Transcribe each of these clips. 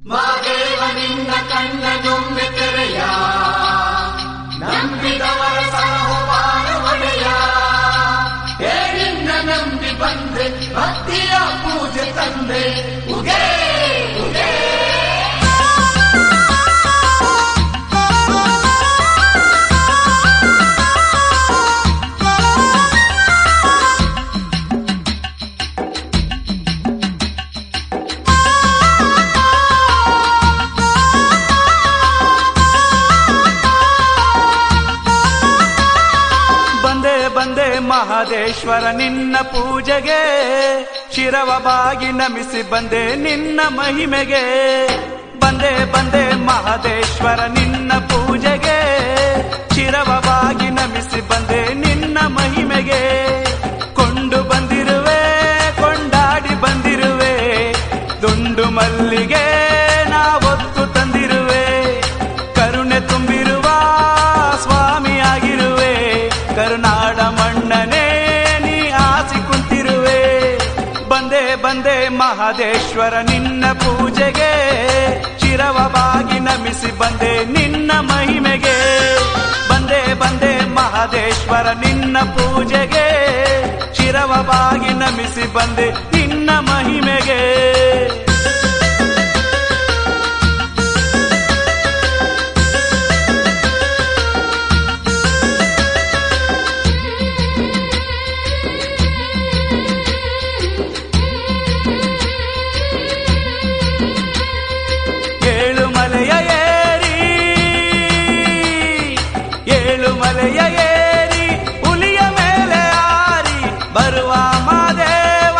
ಮಾದೇವ ನಿನ್ನ ಕಣ್ಣನೊಮ್ಮೆ ತೆರೆಯ ನಂಬಿದವರ ಸಹೋಪಾನ ಒಡೆಯ ಹೇ ನಿನ್ನ ನಂಬಿ ಬಂದೆ ಭಕ್ತಿಯ ಪೂಜೆ ತಂದೆ ಉಗೇ ಉಗೇ ಬಂದೆ ಬಂದೆ ಮಹದೇಶ್ವರ ನಿನ್ನ ಪೂಜೆಗೆ ಶಿರವ ಬಾಗಿ ನಮಿಸಿ ಬಂದೆ ನಿನ್ನ ಮಹಿಮೆಗೆ ಬಂದೆ ಬಂದೆ ಮಹದೇಶ್ವರ ನಿನ್ನ ಪೂಜೆಗೆ ಶಿರವ ಬಾಗಿ ನಮಿಸಿ ಬಂದೆ ನಿನ್ನ ಮಹಿಮೆಗೆ ಕೊಂಡು ಬಂದಿರುವೆ ಕೊಂಡಾಡಿ ಬಂದಿರುವೆ ದುಂಡು ಮಲ್ಲಿಗೆ ನಾವೊತ್ತು ತಂದಿರುವೆ ಕರುಣೆ ತುಂಬಿರುವ ಸ್ವಾಮಿಯಾಗಿರುವೆ ಕರುನಾಡ ಮಣ್ಣನೇ ನೀ ಆಸಿ ಕುಂತಿರುವೆ ಬಂದೆ ಬಂದೆ ಮಹದೇಶ್ವರ ನಿನ್ನ ಪೂಜೆಗೆ ಚಿರವ ಬಾಗಿ ನಮಿಸಿ ಬಂದೆ ನಿನ್ನ ಮಹಿಮೆಗೆ ಬಂದೆ ಬಂದೆ ಮಹದೇಶ್ವರ ನಿನ್ನ ಪೂಜೆಗೆ ಚಿರವ ಬಾಗಿ ನಮಿಸಿ ಬಂದೆ ನಿನ್ನ ಮಹಿಮೆಗೆ ಏಳು ಮಲೆಯ ಏರಿ ಏಳು ಮಲೆಯ ಏರಿ ಹುಲಿಯ ಮೇಲೆ ಆರಿ ಬರುವ ಮಾದೇವ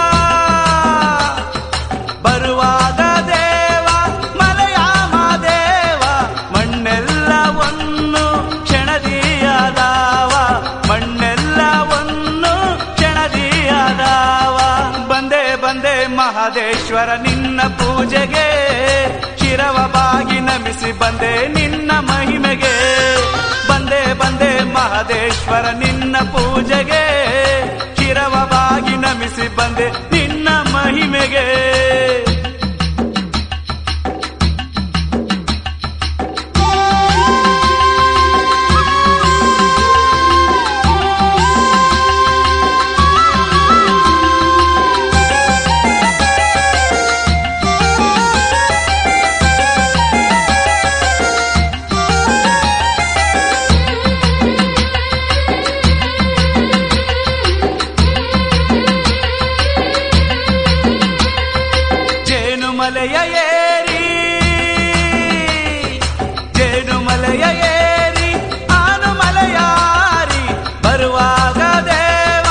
ಬರುವಾಗ ದೇವ ಮಲೆಯ ಮಾದೇವ ಮಣ್ಣೆಲ್ಲವನ್ನು ಕ್ಷಣದಿಯಾದವ ಮಣ್ಣೆಲ್ಲವನ್ನು ಕ್ಷಣದಿಯಾದವ ಬಂದೆ ಬಂದೆ ಮಹದೇಶ್ವರ ನಿನ್ನ ಪೂಜೆಗೆ ಶಿರವ ಬಾಗಿ ನಮಿಸಿ ಬಂದೆ ನಿನ್ನ ಮಹಿಮೆಗೆ ಬಂದೆ ಬಂದೆ ಮಹದೇಶ್ವರ ನಿನ್ನ ಪೂಜೆಗೆ ಶಿರವ ಬಾಗಿ ನಮಿಸಿ ಬಂದೆ ನಿನ್ನ ಮಹಿಮೆಗೆ ಜೇನುಮಲೆಯ ಏರಿ ಜೇನುಮಲೆಯ ಏರಿ ಆನುಮಲೆಯಾರಿ ಬರುವಾಗ ದೇವ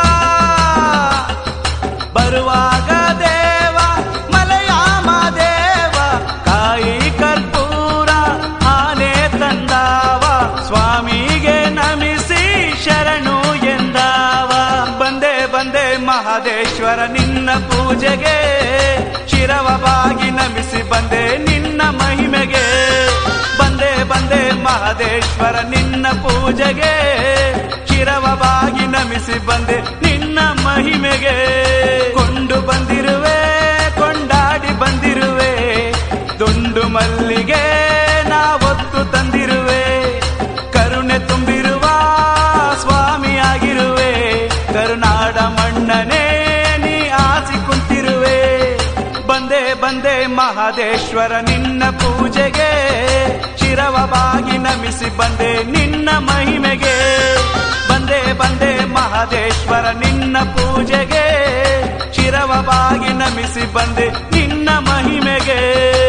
ಬರುವಾಗ ದೇವ ಮಲೆಯ ಮಾದೇವ ಕಾಯಿ ಕರ್ಪೂರ ಆನೆ ತಂದಾವ ಸ್ವಾಮಿಗೆ ನಮಿಸಿ ಶರಣು ಎಂದಾವ ಬಂದೆ ಬಂದೆ ಮಹದೇಶ್ವರ ನಿನ್ನ ಪೂಜೆಗೆ ಶಿರವ ಬಾಗಿ ನಮಿಸಿ ಬಂದೆ ನಿನ್ನ ಮಹಿಮೆಗೆ ಬಂದೆ ಬಂದೆ ಮಹದೇಶ್ವರ ನಿನ್ನ ಪೂಜೆಗೆ ಶಿರವ ಬಾಗಿ ನಮಿಸಿ ಬಂದೆ ನಿನ್ನ ಮಹಿಮೆಗೆ ಕೊಂಡು ಬಂದಿರುವೆ ಕೊಂಡಾಡಿ ಬಂದಿರುವೆ ದುಂಡು ಮಲ್ಲಿಗೆ ನಾವೊತ್ತು ತಂದಿರುವೆ ಕರುಣೆ ತುಂಬಿರುವ ಸ್ವಾಮಿಯಾಗಿರುವೆ ಕರುನಾಡ ಮಣ್ಣನೇ ನೀ ಆಸಿ ಕುಂತಿರುವೆ ಬಂದೆ ಬಂದೆ ಮಹದೇಶ್ವರ ನಿನ್ನ ಪೂಜೆಗೆ ಶಿರವ ಬಾಗಿ ನಮಿಸಿ ಬಂದೆ ನಿನ್ನ ಮಹಿಮೆಗೆ ಬಂದೆ ಬಂದೆ ಮಹದೇಶ್ವರ ನಿನ್ನ ಪೂಜೆಗೆ ಶಿರವ ಬಾಗಿ ನಮಿಸಿ ಬಂದೆ ನಿನ್ನ ಮಹಿಮೆಗೆ